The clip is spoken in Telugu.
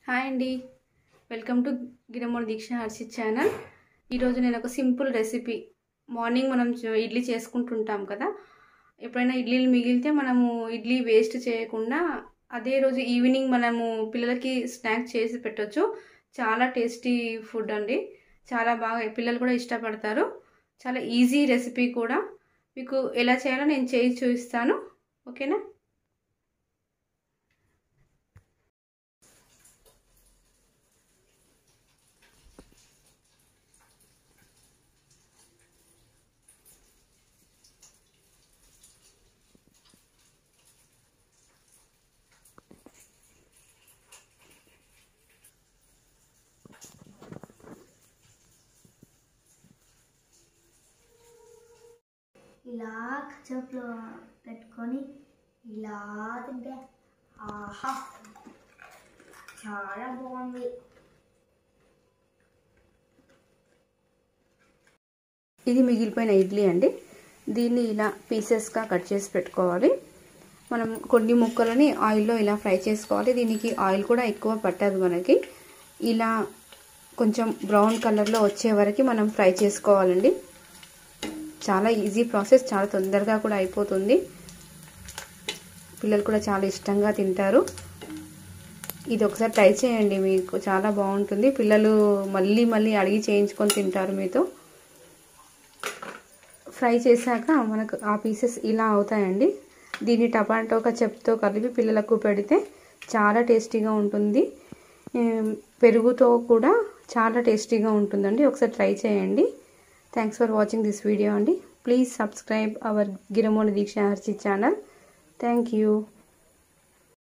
హాయ్ అండి welcome to Giramudi Deeksha Harshith channel ఈరోజు నేను ఒక సింపుల్ రెసిపీ మార్నింగ్ మనం చ- ఇడ్లీ చేసుకుంటుంటాం కదా ఎప్పుడైనా ఇడ్లీలు మిగిలితే మనము ఇడ్లీ వేస్ట్ చేయకుండా అదే రోజు ఈవినింగ్ మనము పిల్లలకి స్నాక్ చేసి పెట్టొచ్చు చాలా టేస్టీ ఫుడ్ అండి చాలా బాగా పిల్లలు కూడా ఇష్టపడతారు చాలా ఈజీ రెసిపీ కూడా మీకు ఎలా చేయాలో నేను చేసి చూపిస్తాను ఓకేనా ఇలా కచప్లో పెట్టుకొని ఇలా తింటే ఆహా చాలా బాగుంది ఇది మిగిలిపోయిన ఇడ్లీ అండి దీన్ని ఇలా పీసెస్గా కట్ చేసి పెట్టుకోవాలి మనం కొన్ని ముక్కలని ఆయిల్లో ఇలా ఫ్రై చేసుకోవాలి దీనికి ఆయిల్ కూడా ఎక్కువ పట్టదు మనకి ఇలా కొంచెం బ్రౌన్ కలర్లో వచ్చే వరకు మనం ఫ్రై చేసుకోవాలండి చాలా ఈజీ ప్రాసెస్ చాలా తొందరగా కూడా అయిపోతుంది పిల్లలు కూడా చాలా ఇష్టంగా తింటారు ఇది ఒకసారి ట్రై చేయండి మీకు చాలా బాగుంటుంది పిల్లలు మళ్ళీ మళ్ళీ అడిగి చేయించుకొని తింటారు మీతో ఫ్రై చేశాక మనకు ఆ పీసెస్ ఇలా అవుతాయండి దీన్ని టమాటో చెప్తో కలిపి పిల్లలకు పెడితే చాలా టేస్టీగా ఉంటుంది పెరుగుతో కూడా చాలా టేస్టీగా ఉంటుందండి ఒకసారి ట్రై చేయండి thanks for watching this video అండి please subscribe our Giramoni Deeksha Harshi channel thank you